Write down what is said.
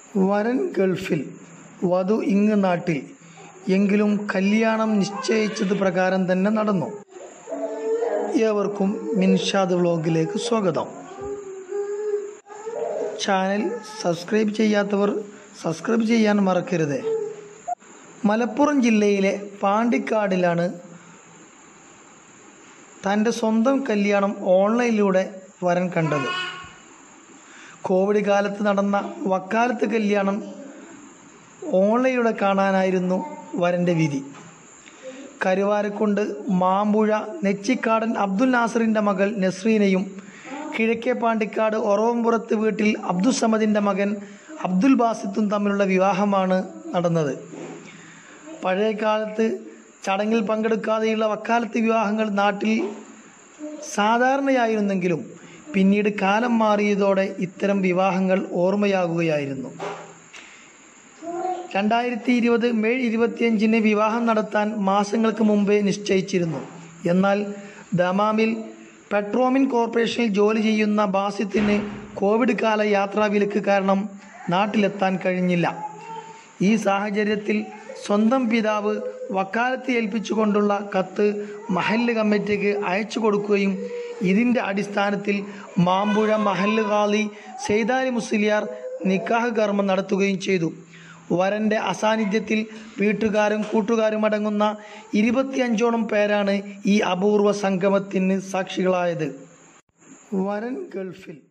വരൻ ഗൾഫിൽ വധു ഇങ്ങ് നാട്ടിൽ എങ്കിലും കല്യാണം നിശ്ചയിച്ചത് പ്രകാരം തന്നെ നടന്നു ഏവർക്കും മിൻഷാദ് വ്ലോഗിലേക്ക് സ്വാഗതം ചാനൽ സബ്സ്ക്രൈബ് ചെയ്യാത്തവർ സബ്സ്ക്രൈബ് ചെയ്യാൻ മറക്കരുത് മലപ്പുറം ജില്ലയിലെ പാണ്ടിക്കാടിലാണ് തൻ്റെ സ്വന്തം കല്യാണം ഓൺലൈനിലൂടെ വരൻ കണ്ടത് കോവിഡ് കാലത്ത് നടന്ന വക്കാലത്ത് കല്യാണം ഓൺലൈനിലൂടെ കാണാനായിരുന്നു വരൻ്റെ വിധി കരുവാരക്കുണ്ട് മാമ്പുഴ നെച്ചിക്കാടൻ അബ്ദുൽ നാസറിൻ്റെ മകൾ നസ്രീനയും കിഴക്കേ പാണ്ടിക്കാട് ഒറവംപുറത്ത് വീട്ടിൽ അബ്ദുൽ സമദിൻ്റെ മകൻ അബ്ദുൽ ബാസിത്തും തമ്മിലുള്ള വിവാഹമാണ് നടന്നത് പഴയ കാലത്ത് ചടങ്ങിൽ പങ്കെടുക്കാതെയുള്ള വക്കാലത്ത് വിവാഹങ്ങൾ നാട്ടിൽ സാധാരണയായിരുന്നെങ്കിലും പിന്നീട് കാലം മാറിയതോടെ ഇത്തരം വിവാഹങ്ങൾ ഓർമ്മയാകുകയായിരുന്നു രണ്ടായിരത്തി ഇരുപത് മെയ് ഇരുപത്തിയഞ്ചിന് വിവാഹം നടത്താൻ മാസങ്ങൾക്ക് മുമ്പേ നിശ്ചയിച്ചിരുന്നു എന്നാൽ ദമാമിൽ പെട്രോമിൻ കോർപ്പറേഷനിൽ ജോലി ചെയ്യുന്ന ബാസിത്തിന് കോവിഡ് കാല യാത്രാവിലക്ക് കാരണം നാട്ടിലെത്താൻ കഴിഞ്ഞില്ല ഈ സാഹചര്യത്തിൽ സ്വന്തം പിതാവ് വക്കാലത്ത് ഏൽപ്പിച്ചുകൊണ്ടുള്ള കത്ത് മഹല്ല് കമ്മിറ്റിക്ക് അയച്ചു കൊടുക്കുകയും ഇതിൻ്റെ അടിസ്ഥാനത്തിൽ മാമ്പുഴ മഹല്ല് ഖാലി സെയ്താലി മുസ്ലിയാർ നിക്കാഹ് കർമ്മം നടത്തുകയും ചെയ്തു വരൻ്റെ അസാന്നിധ്യത്തിൽ വീട്ടുകാരും കൂട്ടുകാരും അടങ്ങുന്ന ഇരുപത്തിയഞ്ചോളം പേരാണ് ഈ അപൂർവ സംഗമത്തിന് സാക്ഷികളായത് വരൻ ഗൾഫിൽ